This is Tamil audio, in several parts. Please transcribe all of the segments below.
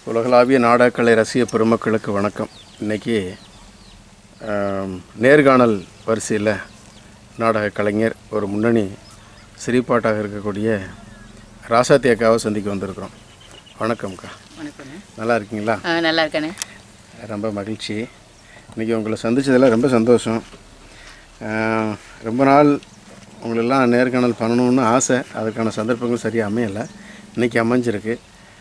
உலகளாவிய நாடகக்கலை ரசிக பெருமக்களுக்கு வணக்கம் இன்னைக்கு ஆம், நேர்காணல் வரிசையில் நாடக கலைஞர் ஒரு முன்னணி சிரிப்பாட்டாக இருக்கக்கூடிய ராசாத்தி அக்காவை சந்திக்க வந்திருக்கிறோம் வணக்கம்க்கா வணக்கண்ணே நல்லா இருக்கீங்களா ஆ நல்லா இருக்கண்ணே ரொம்ப மகிழ்ச்சி இன்றைக்கி உங்களை சந்திச்சதில் ரொம்ப சந்தோஷம் ஆஹ், ரொம்ப நாள் உங்களெல்லாம் நேர்காணல் பண்ணணும்னு ஆசை அதுக்கான சந்தர்ப்பங்கள் சரியாக அமையலை இன்றைக்கி அமைஞ்சிருக்கு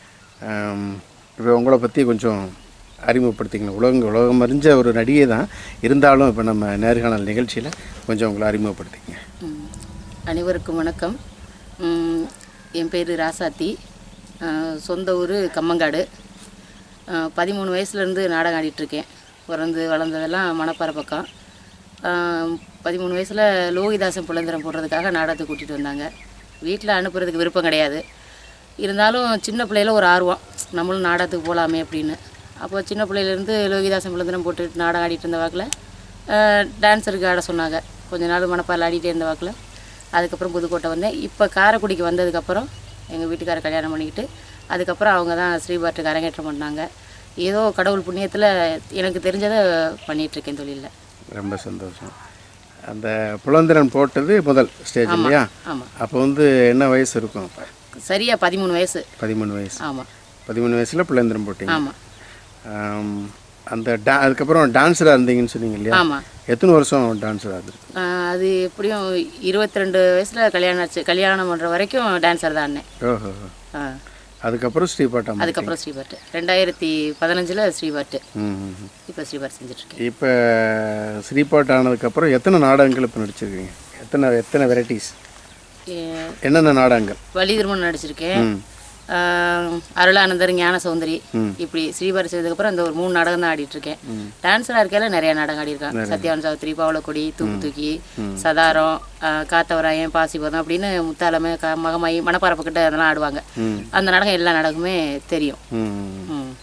இப்போ உங்களை பற்றி கொஞ்சம் அறிமுகப்படுத்திக்கணும் உலகம் உலகம் அறிஞ்ச ஒரு நடிகை தான் இருந்தாலும் இப்போ நம்ம நேர்காணல் நிகழ்ச்சியில் கொஞ்சம் உங்களை அறிமுகப்படுத்திக்கங்க ம். அனைவருக்கும் வணக்கம் ம், என் பேர் ராசாத்தி ஆ, சொந்த ஊர் கம்மங்காடு ஆ, பதிமூணு வயசுலேருந்து நாடகம் ஆடிட்டுருக்கேன் பிறந்து வளர்ந்ததெல்லாம் மணப்பாறை பக்கம் ஆ, பதிமூணு வயசில் லோகிதாசன் புலந்திரம் போடுறதுக்காக நாடகத்துக்கு கூட்டிகிட்டு வந்தாங்க வீட்டில் அனுப்புறதுக்கு விருப்பம் கிடையாது இருந்தாலும் சின்ன பிள்ளையில ஒரு ஆர்வம் நம்மளும் நாடகத்துக்கு போகலாமே அப்படின்னு அப்போ சின்ன பிள்ளையிலேருந்து லோகிதாசன் புலந்திரம் போட்டுட்டு நாடகம் ஆடிட்டு இருந்த வாக்கில் டான்ஸருக்கு ஆட சொன்னாங்க கொஞ்ச நாள் மணப்பாறையில் ஆடிட்டே இருந்த வாக்கில் அதுக்கப்புறம் புதுக்கோட்டை வந்தேன் இப்போ காரைக்குடிக்கு வந்ததுக்கப்புறம் எங்கள் வீட்டுக்கார கல்யாணம் பண்ணிக்கிட்டு அதுக்கப்புறம் அவங்க தான் ஸ்ரீபாட்டுக்கு அரங்கேற்றம் பண்ணாங்க ஏதோ கடவுள் புண்ணியத்தில் எனக்கு தெரிஞ்சதை பண்ணிகிட்ருக்கேன் தொழிலில் ரொம்ப சந்தோஷம் அந்த புலந்திரன் போட்டது முதல் ஸ்டேஜ் இல்லையா ஆமாம் அப்போ வந்து என்ன வயசு இருக்கும் அப்போ சரியாக பதிமூணு வயசு பதிமூணு வயசு ஆமாம் பதிமூணு வயசில் புலந்திரன் போட்டீங்க ஆமாம் ஆம், அந்த டா அதுக்கப்புறம் டான்ஸராக இருந்தீங்கன்னு சொன்னீங்க இல்லையா ஆமாம் எத்தனை வருஷம் டான்ஸராக இருந்திருக்கு அது எப்படியும் இருபத்தி ரெண்டு வயசில் கல்யாணம் ஆச்சு கல்யாணம் பண்ணுற வரைக்கும் டான்ஸர் தான் அண்ணன் ஓஹோ ஆ அதுக்கப்புறம் ஸ்ரீபாட்டம் அதுக்கப்புறம் ஸ்ரீபாட்டு ரெண்டாயிரத்தி பதினஞ்சில் ஸ்ரீபாட்டு ம் ம், ம். இப்போ ஸ்ரீபாட் செஞ்சுட்ருக்கேன் இப்போ ஸ்ரீபாட் ஆனதுக்கப்புறம் எத்தனை நாடகங்கள் இப்போ நடிச்சிருக்கீங்க எத்தனை எத்தனை வெரைட்டிஸ் என்னென்ன நாடகங்கள் வள்ளி திருமணம் நடிச்சிருக்கேன் ம் ஆஹ் அருளானந்தர் ஞான சௌந்தரி இப்படி ஸ்ரீபாரி செய்ததுக்கப்புறம் இந்த ஒரு மூணு நாடகம் தான் ஆடிட்டு இருக்கேன் டான்ஸராக இருக்கையில நிறைய நாடகம் ஆடியிருக்கேன் சத்யாவன் சாவித்திரி பவளக்கொடி தூக்கு தூக்கி சதாரம் ஆஹ் காத்தவராயன் பாசிபதம் அப்படின்னு முத்தாலமை க மகமாயி மணப்பாறை பக்கிட்ட அதெல்லாம் ஆடுவாங்க அந்த நாடகம் எல்லா நாடகமே தெரியும் ம் ம்.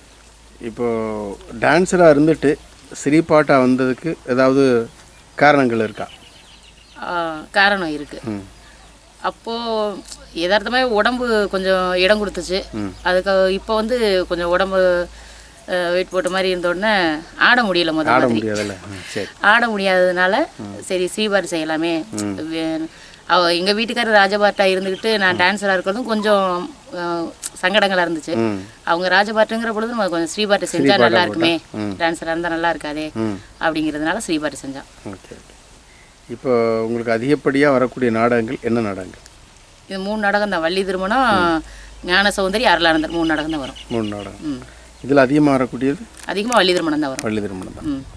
இப்போது டான்ஸராக இருந்துட்டு ஸ்ரீபாட்டாக வந்ததுக்கு ஏதாவது காரணங்கள் இருக்கா ஆஹ் காரணம் இருக்குது ம் அப்போது யதார்த்தமாக உடம்பு கொஞ்சம் இடம் கொடுத்துச்சு அதுக்கு இப்போ வந்து கொஞ்சம் உடம்பு வெயிட் போட்ட மாதிரி இருந்த உடனே ஆட முடியல முதல்ல ஆட மாதிரி முடியாதுல்ல ம், சரி ஆட முடியாததுனால சரி ஸ்ரீபாரி செய்யலாமே வே- அவ எங்கள் வீட்டுக்காரர் ராஜபாட்டா இருந்துக்கிட்டு நான் டான்ஸராக இருக்கிறதும் கொஞ்சம் அஹ், சங்கடங்களா இருந்துச்சு ம் அவங்க ராஜபாட்டுங்கிற பொழுது நம்ம கொஞ்சம் ஸ்ரீபாட்டு செஞ்சா நல்லா இருக்குமே டான்ஸராக இருந்தால் நல்லா இருக்காதே அப்படிங்கிறதுனால ஸ்ரீபாட்டு செஞ்சான் ஓகே ஓகே இப்போ உங்களுக்கு அதிகப்படியாக வரக்கூடிய நாடகங்கள் என்ன நாடகங்கள் இது மூணு நாடகம் தான் வள்ளி திருமணம் ஞான சௌந்தரி அருளானந்தர் மூணு நாடகம் தான் வரும் மூணு நாடகம் ம் இதில் அதிகமாக வரக்கூடியது அதிகமாக வள்ளி திருமணம் தான் வரும் வள்ளி திருமணம் தான் ம்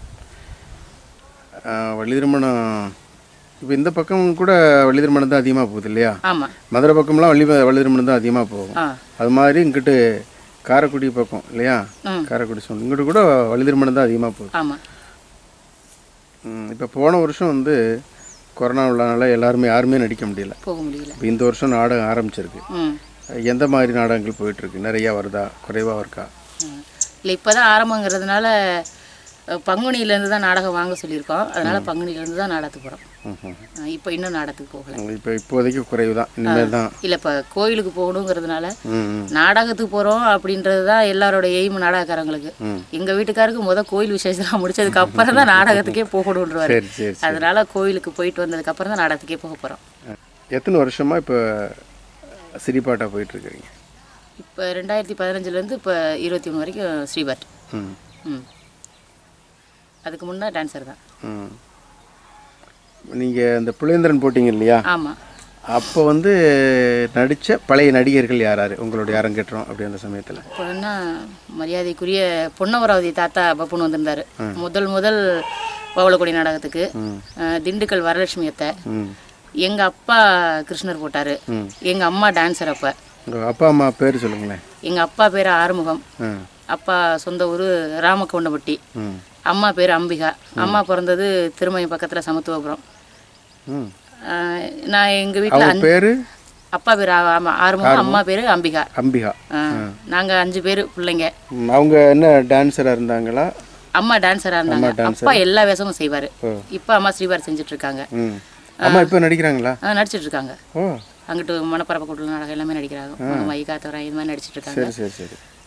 ஆஹ் வள்ளி திருமணம் இப்போ இந்த பக்கம் கூட வள்ளி திருமணம் தான் அதிகமாக போகுது இல்லையா ஆமாம் மதுரை பக்கம்லாம் வள்ளி வள்ளி திருமணம் தான் அதிகமாக போகும் ஆ அது மாதிரி இங்கிட்டு காரைக்குடி பக்கம் இல்லையா ம். காரைக்குடி சொல் இங்கிட்டு கூட வள்ளி திருமணம் தான் அதிகமாக போகுது ஆமாம் இப்போ போன வருஷம் வந்து கொரோனா உள்ளனால எல்லாருமே யாருமே நடிக்க முடியல போக முடியல இப்போ இந்த வருஷம் நாடகம் ஆரம்பிச்சிருக்கு ம் எந்த மாதிரி நாடகங்கள் போயிட்டுருக்கு நிறையா வருதா குறைவாக இருக்கா இல்லை இப்போ தான் ஆரம்பங்கிறதுனால அஹ், பங்குனியிலேருந்து தான் நாடகம் வாங்க சொல்லியிருக்கோம் அதனால பங்குனியிலேருந்து தான் நாடகத்துக்கு போகிறோம் ம்ஹும். இப்போ இன்னும் நாடகத்துக்கு போகல இப்போ இப்போதைக்கு குறைவு தான் இனிமேல் தான் இல்லை இப்போ கோயிலுக்கு போகணுங்கிறதுனால ம் ம் நாடகத்துக்கு போகிறோம் அப்படின்றது தான் எல்லாரோட எய்ம் நாடகக்காரங்களுக்கு ம். எங்கள் வீட்டுக்காருக்கு முத கோயில் விசேஷம்லாம் முடிச்சதுக்கு அப்புறம் தான் நாடகத்துக்கே போகணுன்றவாரு சரி சரி சரி அதனால கோயிலுக்கு போயிட்டு வந்ததுக்கு அப்புறம் தான் நாடகத்துக்கே போக போகிறோம் எத்தனை வருஷமாக இப்போ சிரிப்பாட்டாக போயிட்டுருக்கிறீங்க இப்போ ரெண்டாயிரத்தி பதினஞ்சுலேருந்து இப்போ இருபத்தி ஒன்று வரைக்கும் ஸ்ரீபாட் ம் ம் அதுக்கு முன்னே டான்ஸர் தான் ம் நீங்கள் இந்த புலேந்திரன் போட்டிங்க இல்லையா ஆமாம் அப்போ வந்து நடித்த பழைய நடிகர்கள் யார் யார் உங்களுடைய அரங்கேற்றம் அப்படி அந்த சமயத்தில் இப்போ என்ன மரியாதைக்குரிய பொன்னவராவதி தாத்தா பப்புன்னு வந்திருந்தாரு முதல் முதல் பவளக்கொடி நாடகத்துக்கு அஹ், திண்டுக்கல் வரலட்சுமி அத்தை ம் எங்கள் அப்பா கிருஷ்ணர் போட்டார் எங்கள் அம்மா டான்ஸர் அப்போ உங்கள் அப்பா அம்மா பேர் சொல்லுங்களேன் எங்கள் அப்பா பேர் ஆறுமுகம் ம் அப்பா சொந்த ஊர் ராமக்கவுண்டப்பட்டி ம் அம்மா பேர் அம்பிகா அம்மா பிறந்தது திருமயம் பக்கத்தில் சமத்துவபுரம் ம் அஹ், நான் எங்கள் வீட்டில் அவங்க பேர் அப்பா பேர் ஆ- ஆமா, ஆறுமுகம் அம்மா பேர் அம்பிகா அம்பிகா நாங்கள் அஞ்சு பேர் பிள்ளைங்க ம், அவங்க என்ன டான்ஸராக இருந்தாங்களா அம்மா டான்ஸராக இருந்தாங்க அப்பா எல்லா வேஷமும் செய்வார் இப்போ அம்மா ஸ்ரீபார் செஞ்சுட்டு இருக்காங்க ம் அம்மா இப்போ நடிக்கிறாங்களா ஆ, நடிச்சிட்டு இருக்காங்க ஓ அங்கிட்டு மணப்பரப்பு கூட்டல் நாடகம் எல்லாமே நடிக்கிறாங்க மகமாயி காத்தவராய் இது மாதிரி நடிச்சிட்டு இருக்காங்க சரி சரி சரி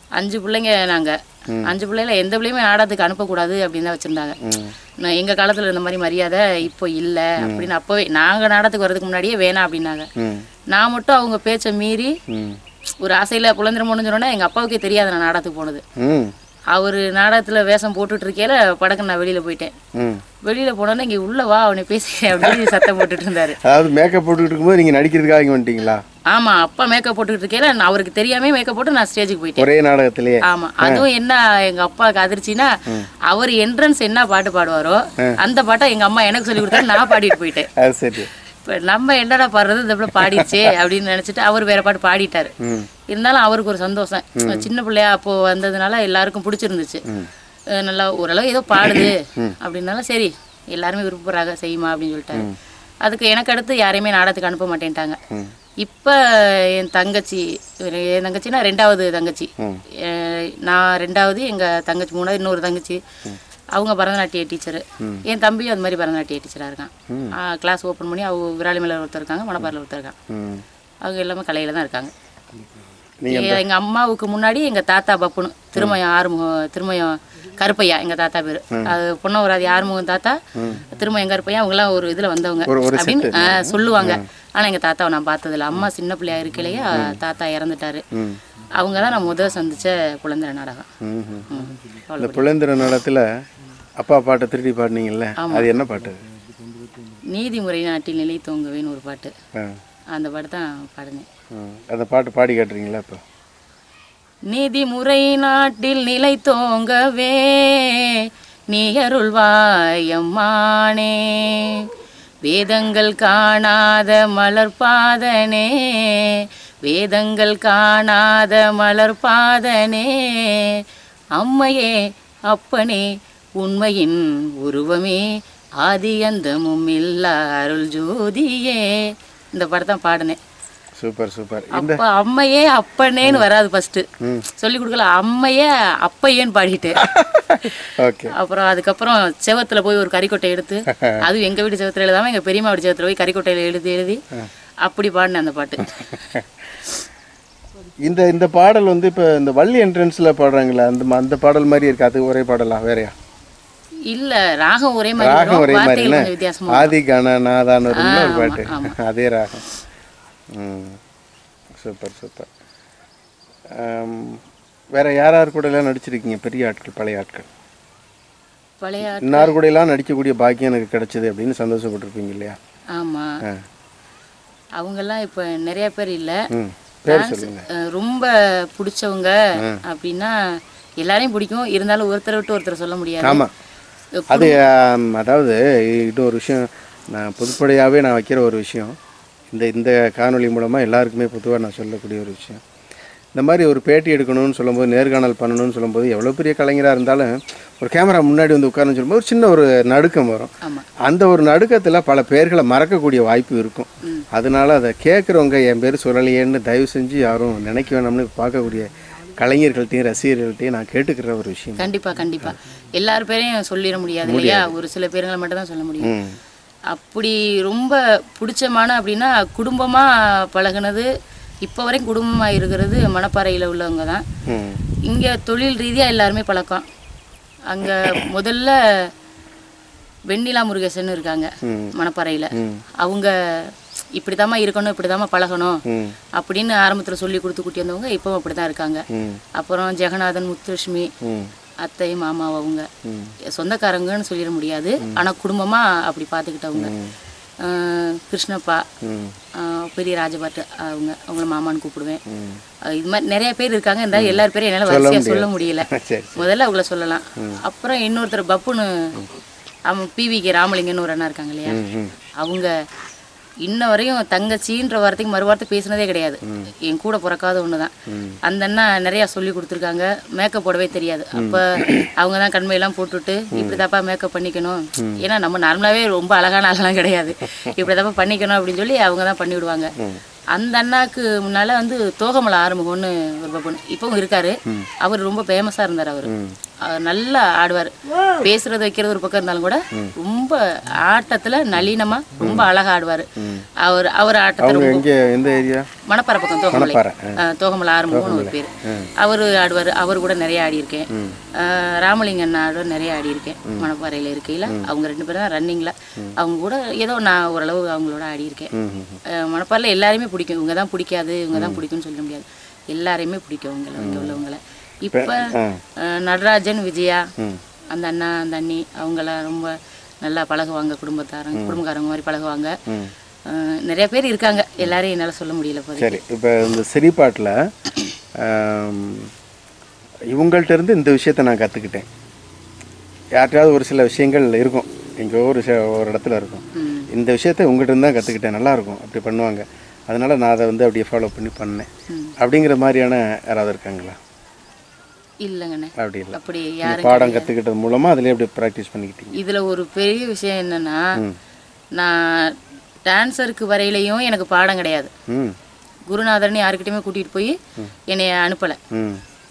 அஞ்சு பிள்ளைங்க நாங்கள் அஞ்சு பிள்ளைல எந்த பிள்ளையுமே நாடகத்துக்கு அனுப்பக்கூடாது அப்படின்னு தான் வச்சுருந்தாங்க ம் எங்கள் காலத்தில் இந்த மாதிரி மரியாதை இப்போ இல்லை அப்படின்னு அப்போவே நாங்கள் நாடகத்துக்கு வர்றதுக்கு முன்னாடியே வேணாம் அப்படின்னாங்க ம் நான் மட்டும் அவங்க பேச்சை மீறி ம் ஒரு ஆசையில் குழந்தை சொன்னோன்னே எங்கள் அப்பாவுக்கே தெரியாது நான் நாடகத்துக்கு போனது ம் அவர் நாடகத்தில் வேஷம் போட்டுட்டு இருக்கையில படக்கு நான் வெளியில் போயிட்டேன் ம் வெளியில் போனோன்னே இங்கே உள்ள வா அவனை பேசி அப்படின்னு சத்தம் போட்டுட்டு இருந்தாரு அதாவது மேக்கப் போட்டுக்கிட்டு இருக்கும்போது நீங்கள் நடிக்கிறதுக்காக இங்கே வந்துட்டீங்களா ஆமாம் அப்பா மேக்கப் போட்டுக்கிட்டு இருக்கையில நான் அவருக்கு தெரியாமே மேக்கப் போட்டு நான் ஸ்டேஜுக்கு போயிட்டேன் ஒரே நாடகத்திலேயே ஆமா அதுவும் என்ன எங்க அப்பாவுக்கு அதிர்ச்சின்னா அவர் என்ட்ரன்ஸ் என்ன பாட்டு பாடுவாரோ அந்த பாட்டை எங்க அம்மா எனக்கு சொல்லி கொடுத்தாரு நான் பாடிட்டு போயிட்டேன் அது சரி இப்போ நம்ம என்னடா பாடுறது இந்த பிள்ளை பாடிடுச்சே அப்படின்னு நினைச்சிட்டு அவர் வேற பாட்டு பாடிட்டாரு ம் இருந்தாலும் அவருக்கு ஒரு சந்தோஷம் சின்ன பிள்ளையா அப்போ வந்ததுனால எல்லாருக்கும் பிடிச்சிருந்துச்சு அஹ் நல்லா ஓரளவு ஏதோ பாடுது அப்படின்னாலும் சரி எல்லாருமே விருப்பப்படுறாங்க செய்யுமா அப்படின்னு சொல்லிட்டாரு அதுக்கு எனக்கு அடுத்து யாரையுமே நாடகத்துக்கு அனுப்ப மாட்டேன்ட்டாங்க இப்போ என் தங்கச்சி என் தங்கச்சினா ரெண்டாவது தங்கச்சி அஹ் நான் ரெண்டாவது எங்கள் தங்கச்சி மூணாவது இன்னொரு தங்கச்சி அவங்க பரதநாட்டிய டீச்சரு என் தம்பியும் அது மாதிரி பரதநாட்டிய டீச்சராக இருக்கான் கிளாஸ் ஓப்பன் பண்ணி அவங்க விராலிமலையில் ஒருத்தர் இருக்காங்க மணப்பாறையில் ஒருத்தர் இருக்காங்க ம் அவங்க எல்லாமே கலையில் தான் இருக்காங்க நீங்க எ- எங்க அம்மாவுக்கு முன்னாடி எங்க தாத்தா பப்புனு திருமயம் ஆறுமுகம் திருமயம் கருப்பையா எங்க தாத்தா பேரு அது பொன்னவராதி ஆறுமுகம் தாத்தா திருமயம் கருப்பையா அவங்க எல்லாம் ஒரு இதுல வந்தவங்க ஒரு- ஒரு அப்படின்னு ஆ, சொல்லுவாங்க ஆனா எங்க தாத்தாவை நான் பார்த்ததில்ல அம்மா சின்ன பிள்ளையா இருக்கையிலேயே தாத்தா இறந்துட்டாரு ம் அவங்க தான் நான் முதல் சந்திச்ச குழந்தை நாடகம் ம் ம். ம். இந்த புலந்திர நாடகத்தில் அப்பா பாட்டை திருடி பாடினீங்கல்ல அது என்ன பாட்டு நீதிமுறை நாட்டில் நிலை தோங்குவேன்னு ஒரு பாட்டு ஆ அந்த பாட்டு தான் பாடுனேன் ம். அந்த பாட்டு பாடி காட்டுறீங்களா இப்போ நீதிமுறை நாட்டில் நிலை தோங்கவே நீ அருள்வாயம்மானே வேதங்கள் காணாத மலர்பாதனே வேதங்கள் காணாத மலர்பாதனே அம்மையே அப்பனே உண்மையின் உருவமே ஆதி அந்தமும் இல்லா அருள் ஜோதியே இந்த படத்தை பாடினேன் சூப்பர் சூப்பர் அப்ப அம்மையே அப்பனேன்னு வராது ஃபர்ஸ்ட் ம். சொல்லி கொடுக்கல அம்மையே அப்பையேன்னு பாடிட்டு ஓகே அப்புறம் அதுக்கப்புறம் செவத்துல போய் ஒரு கறிக்கொட்டை எடுத்து அதுவும் எங்க வீட்டு செவத்துல எழுதாம எங்க பெரியம்மா வீட்டு செவத்துல போய் கறிக்கொட்டையில எழுதி எழுதி அப்படி பாடினேன் அந்த பாட்டு இந்த இந்த பாடல் வந்து இப்போ இந்த வள்ளி என்ட்ரன்ஸில் பாடுறாங்களே அந்த ம- அந்த பாடல் மாதிரி இருக்கு அது ஒரே பாடலா வேறையா இல்ல ராகம் ஒரே மாதிரி ராகம் வரும் ஒரே மாதிரி வார்த்தைகள் கொஞ்சம் வித்தியாசமா வரும். ஆதி கண நாதான்னு வரும்ல ஒரு ஆ, பாட்டு ஆமா, அதே ராகம் ம் சூப்பர் சூப்பர் ஆம், வேற யார் யார் கூட எல்லாம் நடிச்சிருக்கீங்க பெரிய ஆட்கள் பழைய ஆட்கள் பழைய இன்னார் கூட எல்லாம் நடிக்கக்கூடிய பாக்கியம் எனக்கு கிடைச்சது அப்படின்னு சந்தோஷப்பட்டிருப்பீங்க இல்லையா ஆமா ஆ அவங்கெல்லாம் இப்ப நிறைய பேர் இல்ல ம் பேர் சொல்லுங்க அஹ் ரொம்ப பிடிச்சவங்க அப்படின்னா எல்லாரையும் பிடிக்கும் இருந்தாலும் ஒருத்தரை விட்டு ஒருத்தர் சொல்ல முடியாது ஆமாம் அது ஆம், அதாவது இது ஒரு விஷயம் நான் பொதுப்படையாகவே நான் வைக்கிற ஒரு விஷயம் இந்த இந்த காணொளி மூலமாக எல்லாருக்குமே பொதுவாக நான் சொல்லக்கூடிய ஒரு விஷயம் இந்த மாதிரி ஒரு பேட்டி எடுக்கணும்னு சொல்லும்போது நேர்காணல் பண்ணணும்னு சொல்லும்போது எவ்வளோ பெரிய கலைஞராக இருந்தாலும் ஒரு கேமரா முன்னாடி வந்து உட்காருன்னு சொல்லும்போது ஒரு சின்ன ஒரு நடுக்கம் வரும் ஆமா அந்த ஒரு நடுக்கத்தில் பல பேர்களை மறக்கக்கூடிய வாய்ப்பு இருக்கும் அதனால அதை கேட்குறவங்க என் பேர் சொல்லலையேன்னு தயவு செஞ்சு யாரும் நினைக்க வேணாம்னு பார்க்கக்கூடிய கலைஞர்கள்ட்டையும் ரசிகர்கள்ட்டையும் நான் கேட்டுக்கிற ஒரு விஷயம் கண்டிப்பா கண்டிப்பா எல்லார் பேரையும் சொல்லிட முடியாது இல்லையா ஒரு சில பேருங்களை மட்டும் தான் சொல்ல முடியும் ம் அப்படி ரொம்ப பிடிச்சமான அப்படின்னா குடும்பமா பழகுனது இப்போ வரைக்கும் குடும்பமா இருக்கிறது மணப்பாறையில் உள்ளவங்க தான் ம் இங்க தொழில் ரீதியா எல்லாருமே பழக்கம் அங்க முதல்ல வெண்ணிலா முருகேசன் இருக்காங்க ம். மணப்பாறையில் ம் அவங்க இப்படிதாம்மா இருக்கணும் இப்படிதாம்மா பழகணும் ம் அப்படின்னு ஆரம்பத்துல சொல்லி கொடுத்து கூட்டி வந்தவங்க இப்பவும் அப்படிதான் இருக்காங்க ம் அப்புறம் ஜெகநாதன் முத்துலட்சுமி ம் அத்தை மாமா அவங்க ம். சொந்தக்காரங்கன்னு சொல்லிட முடியாது ஆனா குடும்பமா அப்படி பார்த்துக்கிட்டவங்க அஹ் கிருஷ்ணப்பா ம் அஹ் பெரிய ராஜபாட்டு அவங்க அவங்கள மாமான்னு கூப்பிடுவேன் அஹ் இது மாதிரி நிறைய பேர் இருக்காங்க இருந்தாலும் எல்லார் பேரும் என்னால் வரிசையா சொல்ல முடியல சரி முதல்ல அவங்கள சொல்லலாம் அப்புறம் இன்னொருத்தர் பப்புன்னு அவன் பிவிகே ராமலிங்கன்னு ஒரு அண்ணா இருக்காங்க இல்லையா ம் ம் அவங்க இன்ன வரையும் தங்கச்சின்ற வார்த்தைக்கு மறுவார்த்தை பேசினதே கிடையாது என் கூட பிறக்காத ஒன்று தான் அந்த அண்ணா நிறையா சொல்லி கொடுத்துருக்காங்க மேக்கப் போடவே தெரியாது அப்போ அவங்க தான் கண்மையெல்லாம் போட்டுட்டு இப்படி தாப்பா மேக்கப் பண்ணிக்கணும் ஏன்னா நம்ம நார்மலாகவே ரொம்ப அழகான ஆளெல்லாம் கிடையாது இப்படி தாப்பா பண்ணிக்கணும் அப்படின்னு சொல்லி அவங்க தான் பண்ணி விடுவாங்க அந்த அண்ணாக்கு முன்னால வந்து தோகமலை ஆறுமுகம்னு ஒரு பப்பன் இப்பவும் இருக்காரு அவர் ரொம்ப ஃபேமஸாக இருந்தார் அவர் அவர் நல்லா ஆடுவார் பேசுறது வைக்கிறது ஒரு பக்கம் இருந்தாலும் கூட ரொம்ப ஆட்டத்துல நளினமா ரொம்ப அழகா ஆடுவார் அவர் அவர் ஆட்டத்தை அவங்க ரொம்ப எங்கே எந்த ஏரியா மணப்பாறை பக்கம் தோகமலை மணப்பாறை, அஹ், தோகமலை ஆறுமுகம்னு ஒரு பேர் அவர் ஆடுவார் அவர் கூட நிறைய ஆடியிருக்கேன் அஹ், ராமலிங்கன் ஆட நிறைய ஆடியிருக்கேன் மணப்பாறையில் இருக்கையில் அவங்க ரெண்டு பேரும் தான் ரன்னிங்கில் அவங்க கூட ஏதோ நான் ஓரளவு அவங்களோட ஆடியிருக்கேன் அஹ், மணப்பாறையில் எல்லாரையுமே பிடிக்கும் இவங்க தான் பிடிக்காது இவங்க தான் பிடிக்கும்னு சொல்ல முடியாது எல்லாரையுமே பிடிக்கும் அவங்கள இங்கே உள்ளவங்கள இப்போ நடராஜன் விஜயா அந்த அண்ணா அந்த அண்ணி அவங்களாம் ரொம்ப நல்லா பழகுவாங்க குடும்பத்தாரங்க குடும்பக்காரங்க மாதிரி பழகுவாங்க அஹ், நிறைய பேர் இருக்காங்க எல்லாரையும் என்னால் சொல்ல முடியல போது சரி இப்போ இந்த சிரிப்பாட்டில் இவங்கள்ட்ட இருந்து இந்த விஷயத்தை நான் கற்றுக்கிட்டேன் யார்கிட்டயாவது ஒரு சில விஷயங்கள் இருக்கும் எங்கேயோ ஒரு சில ஒரு இடத்துல இருக்கும் ம். இந்த விஷயத்த உங்கள்கிட்ட இருந்து தான் கற்றுக்கிட்டேன் நல்லாயிருக்கும் அப்படி பண்ணுவாங்க அதனால நான் அதை வந்து அப்படியே ஃபாலோ பண்ணி பண்ணேன் அப்படிங்கிற மாதிரியான யாராவது இருக்காங்களா இல்லைங்கண்ணே அப்படி இல்லை அப்படி இந்த யாரும் பாடம் கற்றுக்கிட்டது மூலமாக அதிலே அப்படி ப்ராக்டிஸ் பண்ணிக்கிட்டீங்க இதுல ஒரு பெரிய விஷயம் என்னன்னா நான் டான்ஸருக்கு வரையிலையும் எனக்கு பாடம் கிடையாது ம் குருநாதர்னு யாருக்கிட்டையுமே கூட்டிகிட்டு போய் என்னைய அனுப்பலை ம்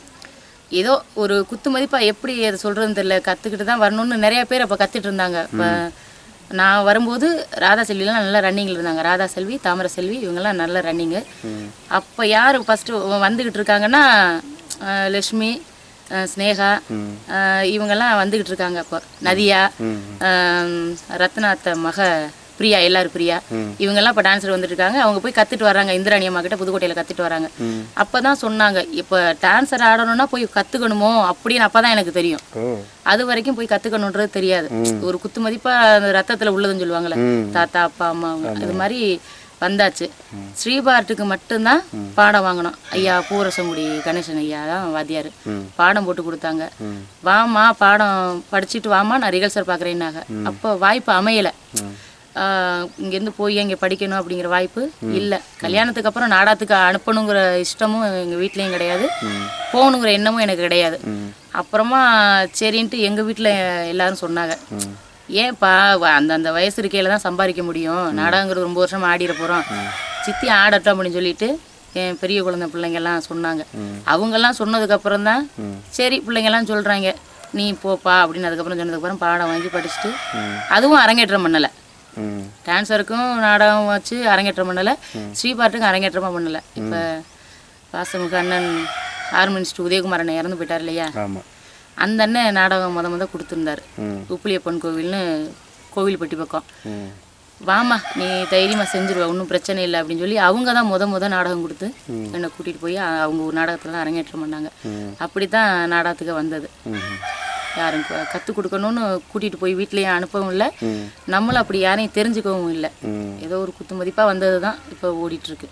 ஏதோ ஒரு குத்து மதிப்பா எப்படி அதை சொல்றதுன்னு தெரியல கற்றுக்கிட்டு தான் வரணும்னு நிறைய பேர் அப்போ கற்றுட்டு இருந்தாங்க இப்போ நான் வரும்போது ராதா செல்விலாம் நல்லா ரன்னிங்கில் இருந்தாங்க ராதா செல்வி தாமரை செல்வி இவங்கெல்லாம் நல்ல ரன்னிங்கு அப்போ யார் ஃபஸ்ட்டு வந்துக்கிட்டு இருக்காங்கன்னா அஹ், லட்சுமி அஹ், ஸ்னேகா அஹ், இவங்கெல்லாம் வந்துக்கிட்டு இருக்காங்க அப்போ நதியா அஹ், ரத்னாத்த மக பிரியா எல்லாரும் பிரியா இவங்கெல்லாம் இப்போ டான்ஸர் வந்துட்டு இருக்காங்க அவங்க போய் கத்துட்டு வராங்க இந்திராணி அம்மா கிட்ட புதுக்கோட்டையில் கத்துட்டு வராங்க அப்பதான் சொன்னாங்க இப்போ டான்ஸர் ஆடணும்னா போய் கத்துக்கணுமோ அப்படின்னு அப்பதான் எனக்கு தெரியும் ஓ அது வரைக்கும் போய் கத்துக்கணுன்றது தெரியாது ஒரு குத்து மதிப்பா அந்த ரத்தத்துல உள்ளதுன்னு சொல்லுவாங்கல்ல தாத்தா அப்பா அம்மா அவங்க அது மாதிரி வந்தாச்சு ஸ்ரீபார்ட்டுக்கு மட்டும்தான் பாடம் வாங்கணும் ஐயா பூரசங்குடி கணேசன் ஐயா தான் வாத்தியார் பாடம் போட்டு கொடுத்தாங்க வாமா பாடம் படிச்சுட்டு வாமா நான் ரிகல்சர் பார்க்குறேன்னாங்க அப்போ வாய்ப்பு அமையலை இங்கேருந்து போய் அங்கே படிக்கணும் அப்படிங்கிற வாய்ப்பு இல்லை கல்யாணத்துக்கு அப்புறம் நாடாத்துக்கு அனுப்பணுங்கிற இஷ்டமும் எங்கள் வீட்லேயும் கிடையாது போகணுங்கிற எண்ணமும் எனக்கு கிடையாது அப்புறமா சரின்ட்டு எங்கள் வீட்டில் எல்லாரும் சொன்னாங்க ஏன்ப்பா வ- அந்த அந்த வயசு இருக்கையில தான் சம்பாதிக்க முடியும் நாடகங்கிறது ரொம்ப வருஷம் ஆடிட போகிறோம் சித்தி ஆடட்டும் அப்படின்னு சொல்லிட்டு என் பெரிய குழந்தை பிள்ளைங்கெல்லாம் சொன்னாங்க அவங்கெல்லாம் சொன்னதுக்கப்புறம் தான் சரி பிள்ளைங்கெல்லாம் சொல்கிறாங்க நீ போப்பா அப்படின்னு அதுக்கப்புறம் சொன்னதுக்கப்புறம் பாடம் வாங்கி படிச்சுட்டு அதுவும் அரங்கேற்றம் பண்ணலை ம் டான்ஸருக்கும் நாடகம் வச்சு அரங்கேற்றம் பண்ணலை ஸ்ரீபாட்டுக்கும் அரங்கேற்றமாக பண்ணலை இப்போ பாசமுக அண்ணன் ஹார்மோனிஸ்ட் உதயகுமார் அண்ணன் இறந்து போயிட்டார் இல்லையா ஆமாம் அந்த அண்ணன் நாடகம் முத முத கொடுத்துருந்தாரு ம் உப்புளியப்பன் கோவில்னு கோவில்பட்டி பக்கம் ம் வாமா நீ தைரியமாக செஞ்சிருவ ஒன்றும் பிரச்சனை இல்லை அப்படின்னு சொல்லி அவங்க தான் முத முத நாடகம் கொடுத்து என்னை கூட்டிகிட்டு போய் அ- அவங்க ஒரு நாடகத்தில் தான் அரங்கேற்றம் பண்ணாங்க அப்படி தான் நாடகத்துக்கு வந்தது ம் யாரும் கற்றுக் கொடுக்கணும்னு கூட்டிகிட்டு போய் வீட்லேயும் அனுப்பவும் இல்லை நம்மளும் அப்படி யாரையும் தெரிஞ்சுக்கவும் இல்லை ம் ஏதோ ஒரு குத்து மதிப்பாக வந்தது தான் இப்போ ஓடிட்டுருக்கு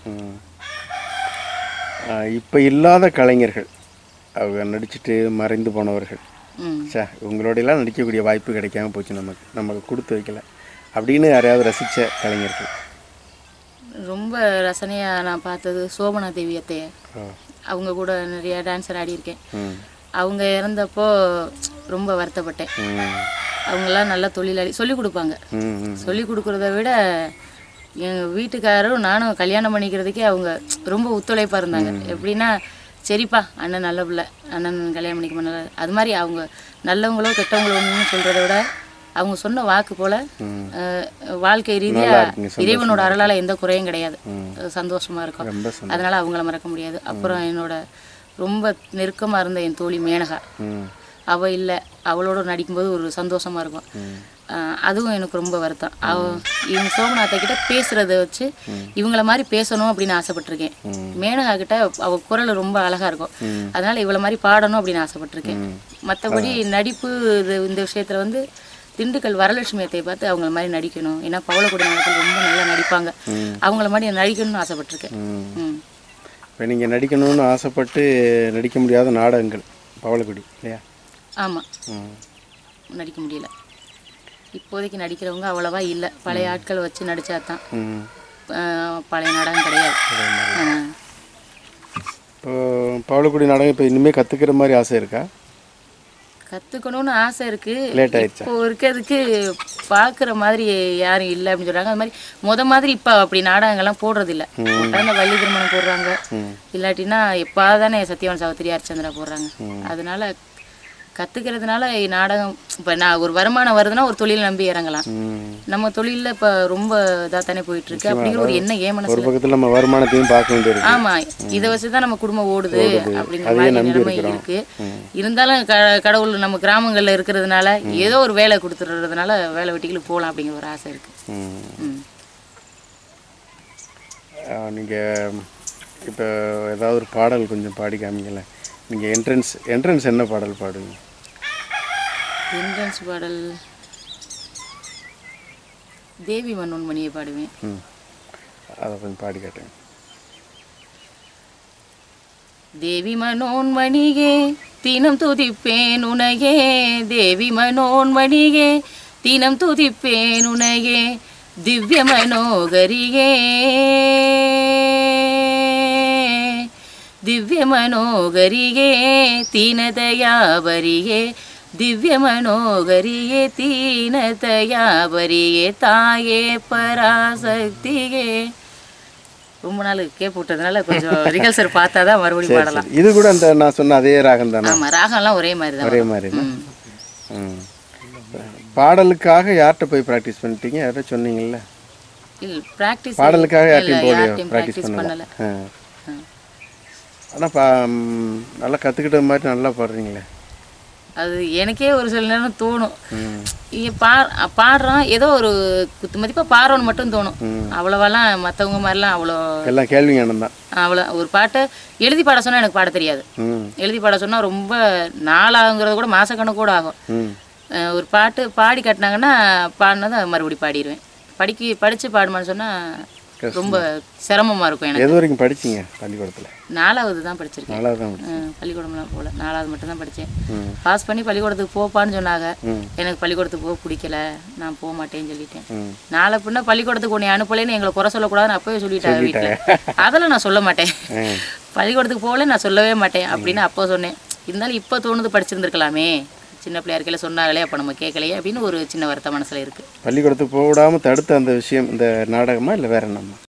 இப்போ இல்லாத கலைஞர்கள் அவங்க நடிச்சிட்டு மறைந்து போனவர்கள் ம் சே உங்களோடையெல்லாம் நடிக்கக்கூடிய வாய்ப்பு கிடைக்காம போச்சு நமக்கு நமக்கு கொடுத்து வைக்கல அப்படின்னு யாரையாவது ரசித்த கலைஞர்கள் ரொம்ப ரசனையாக நான் பார்த்தது சோபனா தேவி அத்தைய ஓ அவங்க கூட நிறைய டான்ஸர் ஆடியிருக்கேன் ம் அவங்க இறந்தப்போ ரொம்ப வருத்தப்பட்டேன் ம் அவங்கெல்லாம் நல்லா தொழிலாளி சொல்லி கொடுப்பாங்க ம் ம் சொல்லி கொடுக்குறத விட எங்கள் வீட்டுக்காரரும் நானும் கல்யாணம் பண்ணிக்கிறதுக்கே அவங்க ரொம்ப ஒத்துழைப்பாக இருந்தாங்க எப்படின்னா சரிப்பா அண்ணன் நல்ல பிள்ளை அண்ணன் கல்யாணம் பண்ணிக்க நல்ல அது மாதிரி அவங்க நல்லவங்களோ கெட்டவங்களோ ஒன்றுன்னு சொல்கிறத விட அவங்க சொன்ன வாக்கு போல் வாழ்க்கை ரீதியாக இருக்குங்க, இறைவனோட அருளால் எந்த குறையும் கிடையாது சந்தோஷமாக இருக்கும் ரொம்ப சந்தோஷம் அதனால் அவங்கள மறக்க முடியாது அப்புறம் என்னோட ரொம்ப நெருக்கமாக இருந்த என் தோழி மேனகா ம் அவ இல்லை அவளோட நடிக்கும்போது ஒரு சந்தோஷமா இருக்கும் ஆஹ் அதுவும் எனக்கு ரொம்ப வருத்தம் அவ இவங்க சோமநாத்தை கிட்ட பேசுறத வச்சு இவங்கள மாதிரி பேசணும் அப்படின்னு ஆசைப்பட்டிருக்கேன் மேனகா கிட்ட அவ குரல் ரொம்ப அழகா இருக்கும் அதனால இவள மாதிரி பாடணும் அப்படின்னு ஆசைப்பட்டிருக்கேன் மற்றபடி நடிப்பு இது இந்த விஷயத்துல வந்து திண்டுக்கல் வரலட்சுமி அத்தையை பார்த்து அவங்கள மாதிரி நடிக்கணும் ஏன்னா பவளக்குடி நாடகத்தில் ரொம்ப நல்லா நடிப்பாங்க அவங்கள மாதிரி நடிக்கணும்னு ஆசைப்பட்டிருக்கேன் ம் இப்போ நீங்கள் நடிக்கணும்னு ஆசைப்பட்டு நடிக்க முடியாத நாடகங்கள் பவளக்குடி இல்லையா ஆமாம் ம் நடிக்க முடியல இப்போதைக்கு நடிக்கிறவங்க அவ்வளவா இல்லை பழைய ஆட்கள் வச்சு நடிச்சா தான் ம் பழைய நாடகம் கிடையாது ஆ. இப்போ பவளக்குடி நாடகம் இப்போ இனிமேல் கற்றுக்கிற மாதிரி ஆசை இருக்கா கத்துக்கணும்னு ஆசை இருக்கு லேட் ஆயிடுச்சா இப்போ இருக்கிறதுக்கு பார்க்குற மாதிரி யாரும் இல்லை அப்படின்னு சொல்றாங்க அது மாதிரி முத மாதிரி இப்போ அப்படி நாடகங்கள்லாம் போடுறது இல்லை அந்த வள்ளி திருமணம் போடுறாங்க இல்லாட்டினா எப்போ தானே சத்யவான் சாவித்திரி ஹரிச்சந்திரா போடுறாங்க அதனால கற்றுக்கிறதுனால நாடகம் இப்போ நான் ஒரு வருமானம் வருதுன்னா ஒரு தொழில் நம்பி இறங்கலாம் ம். நம்ம தொழிலில் இப்போ ரொம்ப இதாக தானே போயிட்டு இருக்கு அப்படிங்கிற ஒரு எண்ணம் ஏன் ஒரு மனசுல பக்கத்தில் நம்ம வருமானத்தையும் பார்க்க வேண்டியிருக்கு ஆமா இதை வச்சு தான் நம்ம குடும்பம் ஓடுது அப்படிங்கிற அதையே மாதிரி நம்பி நிலைமை இருக்கிறோம். இருக்கு இருந்தாலும் க கடவுள் நம்ம கிராமங்கள்ல இருக்கிறதுனால ஏதோ ஒரு வேலை கொடுத்துடுறதுனால வேலை வெட்டிகளுக்கு போகலாம் அப்படிங்கிற ஒரு ஆசை இருக்கு ம். ம். நீங்கள் இப்போ ஏதாவது ஒரு பாடல் கொஞ்சம் பாடி காமிங்களேன் நீங்கள் என்ட்ரன்ஸ் என்ட்ரன்ஸ் என்ன பாடல் பாடுவீங்க என்ட்ரன்ஸ் பாடல் தேவி மன்னோன் மணியை பாடுவேன் ம் அதை கொஞ்சம் பாடி காட்டுங்க தேவி மனோன்மணியே தினம் துதிப்பேன் உனையே தேவி மனோன்மணியே தினம் துதிப்பேன் உனையே திவ்ய மனோகரியே திவ்ய மனோகரியே தீனதயாபரியே திவ்ய மனோகரியே தீனதயாபரியே தாயே பராசக்தியே ரொம்ப நாள் கேப் விட்டதுனால கொஞ்சம் ரிகல்சர் பார்த்தா தான் மறுபடியும் பாடலாம் இது கூட அந்த நான் சொன்ன அதே ராகம் தானே ஆமா ராகம்லாம் ஒரே மாதிரி தான் ஒரே மாதிரி தான் ம் பாடலுக்காக யார்கிட்ட போய் ப்ராக்டிஸ் பண்ணிட்டீங்க யார்கிட்ட சொன்னீங்கல்ல இல்ல ப்ராக்டிஸ் பாடலுக்காக யார்ட்டையும் போகலையோ யார்ட்டையும் ப்ராக்டிஸ் ப்ராக்டிஸ் பண்ணல பண்ணல ஆ ஆனால் பா ம், நல்லா கற்றுக்கிட்ட மாதிரி நல்லா பாடுறீங்களே அது எனக்கே ஒரு சில நேரம் தோணும் ம் இங்க பா பாடுறோம் ஏதோ ஒரு குத்து மதிப்பாக பாடுறோன்னு மட்டும் தோணும் அவ்வளோவெல்லாம் மற்றவங்க மாதிரிலாம் அவ்வளோ எல்லாம் கேள்வி ஞானம் தான் அவ்வளோ ஒரு பாட்டை எழுதி பாட சொன்னால் எனக்கு பாட தெரியாது ம் எழுதி பாட சொன்னால் ரொம்ப நாளாகுங்கிறது கூட மாதக்கணக்கு கூட ஆகும் ம் அஹ் ஒரு பாட்டு பாடி காட்டினாங்கன்னா பாடினதை மறுபடியும் பாடிடுவேன் படிக்க படித்து பாடுமான்னு சொன்னால் ரொம்ப சிரமமாக இருக்கும் எனக்கு எது வரைக்கும் படிச்சீங்க பள்ளிக்கூடத்தில் நாலாவது தான் படிச்சிருக்கேன் நல்லா தான் படிச்சீங்க. அஹ் பள்ளிக்கூடம்லாம் போகல நாலாவது மட்டும் தான் படித்தேன் ம் பாஸ் பண்ணி பள்ளிக்கூடத்துக்கு போப்பான்னு சொன்னாங்க ம் எனக்கு பள்ளிக்கூடத்துக்கு போக பிடிக்கல நான் போக மாட்டேன்னு சொல்லிட்டேன் ம் நாளை பின்ன பள்ளிக்கூடத்துக்கு உன்னை அனுப்பலைன்னு எங்களை குறை சொல்லக்கூடாதுன்னு அப்பவே சொல்லிட்டாங்க வீட்டில் அதெல்லாம் நான் சொல்ல மாட்டேன் ம் பள்ளிக்கூடத்துக்கு போகல நான் சொல்லவே மாட்டேன் அப்படின்னு அப்போ சொன்னேன் இருந்தாலும் இப்போ தோணுது படிச்சிருந்துருக்கலாமே சின்ன பிள்ளையா இருக்கையில சொன்னாங்களே அப்போ நம்ம கேட்கலையே அப்படின்னு ஒரு சின்ன வருத்தம் மனசில் இருக்குது பள்ளிக்கூடத்துக்கு போக விடாமல் தடுத்த அந்த விஷயம் இந்த நாடகமா இல்லை வேற என்னம்மா